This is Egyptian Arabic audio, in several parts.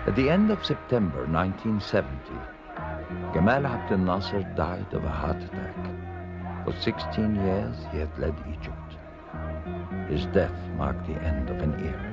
At the end of September 1970, Gamal Abdel Nasser died of a heart attack. For 16 years, he had led Egypt. His death marked the end of an era.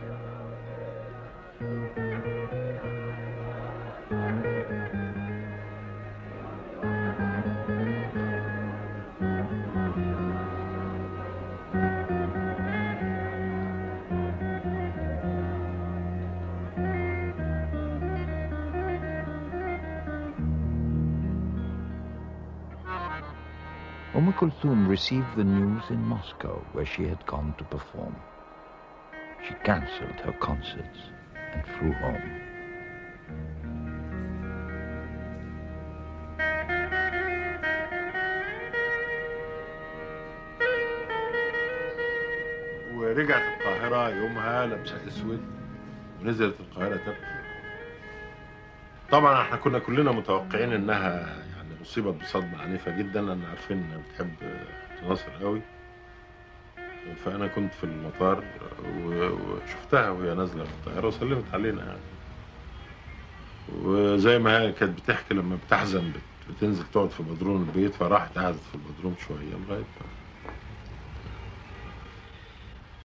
Umm Kulthum received the news in Moscow, where she had gone to perform. She cancelled her concerts and flew home. ورجعت القاهرة يومها لابسة اسود ونزلت القاهرة تبكي طبعا احنا كنا كلنا متوقعين انها يعني اصيبت بصدمة عنيفة جدا لان عارفين انها بتحب ناصر قوي فانا كنت في المطار و- وشفتها وهي نازلة من الطيارة وسلمت علينا يعني وزي ما هي كانت بتحكي لما بتحزن بت- بتنزل تقعد في بدروم البيت فراحت قعدت في البدروم شوية لغاية ما